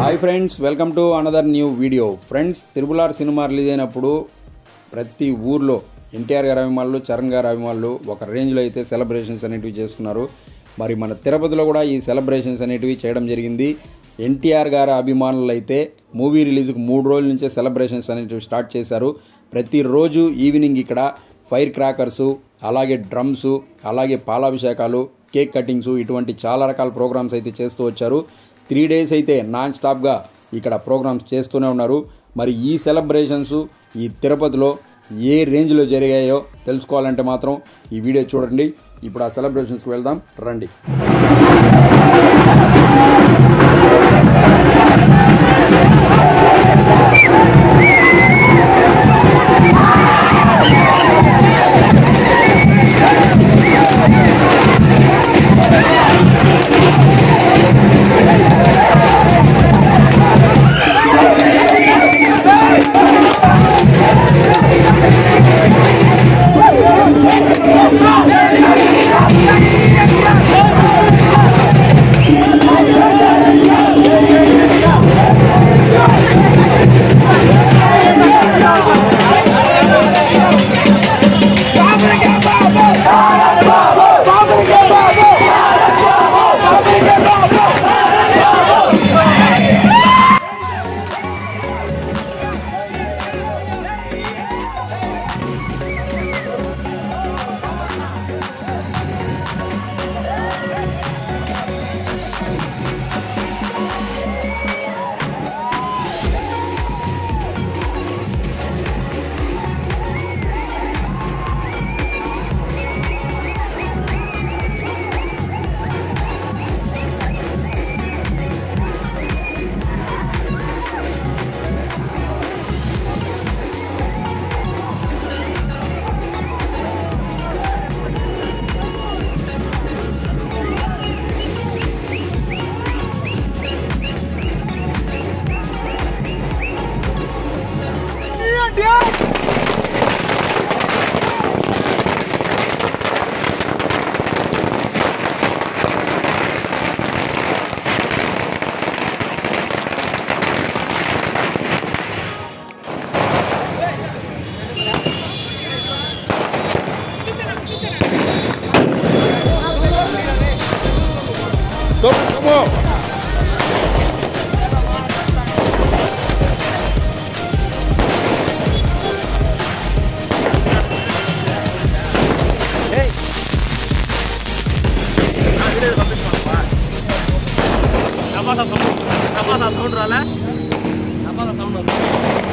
hi friends welcome to another new video friends తిరుమలార్ cinema release అయినప్పుడు ప్రతి ఊర్లో ఎన్టీఆర్ గారి అభిమానులు చరణ్ గారి అభిమానులు ఒక రేంజ్లో అయితే సెలబ్రేషన్స్ అనేటివి చేసుకున్నారు మరి మన తిరుపతిలో కూడా ఈ సెలబ్రేషన్స్ అనేటివి చేయడం జరిగింది ఎన్టీఆర్ గారి అభిమానులు అయితే మూవీ రిలీజ్కి మూడు రోజుల నుంచే సెలబ్రేషన్స్ అనేటివి స్టార్ట్ చేశారు ప్రతిరోజు ఈవినింగ్ ఇక్కడ ఫైర్ క్రాకర్సు అలాగే డ్రమ్స్ అలాగే పాలాభిషేకాలు కేక్ కటింగ్స్ ఇటువంటి చాలా రకాల ప్రోగ్రామ్స్ అయితే చేస్తూ వచ్చారు త్రీ డేస్ అయితే నాన్ స్టాప్గా ఇక్కడ ప్రోగ్రామ్స్ చేస్తూనే ఉన్నారు మరి ఈ సెలబ్రేషన్స్ ఈ తిరుపతిలో ఏ రేంజ్లో జరిగాయో తెలుసుకోవాలంటే మాత్రం ఈ వీడియో చూడండి ఇప్పుడు ఆ సెలబ్రేషన్స్కి వెళ్దాం రండి టమాటా సౌండ్ టమాటా సౌండ్ రాలే టమాటా సౌండ్ వస్తుంది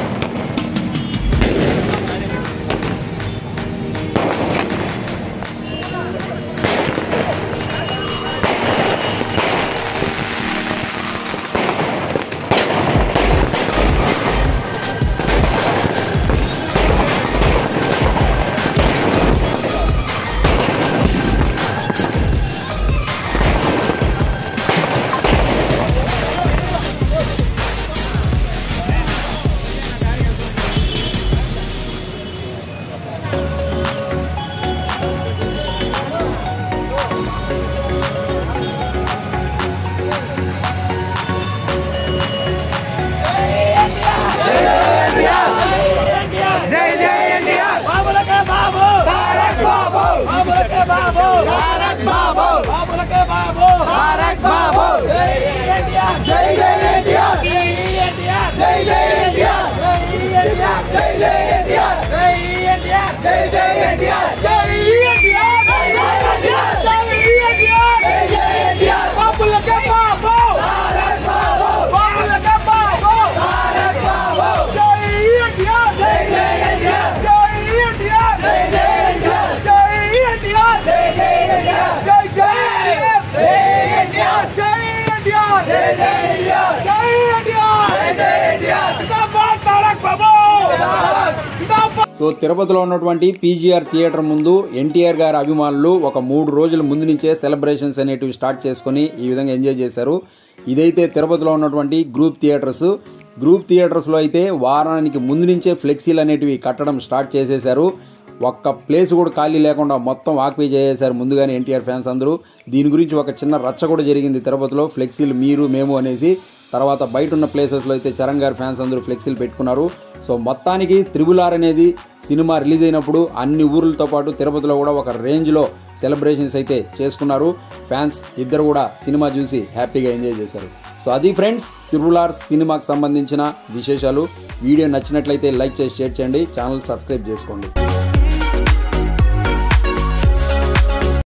జై జై ఎన్టీఆర్ బాబులకే బాబు తారక్ బాబు బాబులకే బాబు తారక్ బాబు బాబులకే బాబు తారక్ బాబు జై ఎన్టీఆర్ జై జై ఎన్టీఆర్ జై ఎన్టీఆర్ జై జై ఎన్టీఆర్ జై ఎన్టీఆర్ జై జై ఎన్టీఆర్ జై ఎన్టీఆర్ జై జై ఎన్టీఆర్ జై ఎన్టీఆర్ జై జై ఎన్టీఆర్ జై ఎన్టీఆర్ జై జై ఎన్టీఆర్ బాబులకే బాబు తారక్ బాబు బాబులకే బాబు తారక్ బాబు జై ఎన్టీఆర్ జై జై ఎన్టీఆర్ జై ఎన్టీఆర్ జై జై ఎన్టీఆర్ జై ఎన్టీఆర్ జై జై ఎన్టీఆర్ జై జై ఎన్టీఆర్ జై ఎన్టీఆర్ జై జై ఎన్టీఆర్ జై ఎన్టీఆర్ జై జై ఎన్టీఆర్ జిందాబాద్ తారక్ బాబు జిందాబాద్ సో తిరుపతిలో ఉన్నటువంటి పీజీఆర్ థియేటర్ ముందు ఎన్టీఆర్ గారి అభిమానులు ఒక మూడు రోజుల ముందు నుంచే సెలబ్రేషన్స్ అనేటివి స్టార్ట్ చేసుకొని ఈ విధంగా ఎంజాయ్ చేశారు ఇదైతే తిరుపతిలో ఉన్నటువంటి గ్రూప్ థియేటర్స్ గ్రూప్ థియేటర్స్లో అయితే వారానికి ముందు నుంచే ఫ్లెక్సీలు అనేటివి కట్టడం స్టార్ట్ చేసేశారు ఒక్క ప్లేస్ కూడా ఖాళీ లేకుండా మొత్తం ఆక్యుపై చేసేశారు ముందుగానే ఎన్టీఆర్ ఫ్యాన్స్ అందరూ దీని గురించి ఒక చిన్న రచ్చ కూడా జరిగింది తిరుపతిలో ఫ్లెక్సీలు మీరు మేము అనేసి తర్వాత బయట ఉన్న ప్లేసెస్లో అయితే చరణ్ గారి ఫ్యాన్స్ అందరూ ఫ్లెక్సీలు పెట్టుకున్నారు సో మొత్తానికి త్రిబుల్ ఆర్ అనేది సినిమా రిలీజ్ అయినప్పుడు అన్ని ఊర్లతో పాటు తిరుపతిలో కూడా ఒక రేంజ్లో సెలబ్రేషన్స్ అయితే చేసుకున్నారు ఫ్యాన్స్ ఇద్దరు కూడా సినిమా చూసి హ్యాపీగా ఎంజాయ్ చేశారు సో అది ఫ్రెండ్స్ త్రిబుల్ ఆర్ సినిమాకి సంబంధించిన విశేషాలు వీడియో నచ్చినట్లయితే లైక్ చేసి షేర్ చేయండి ఛానల్ సబ్స్క్రైబ్ చేసుకోండి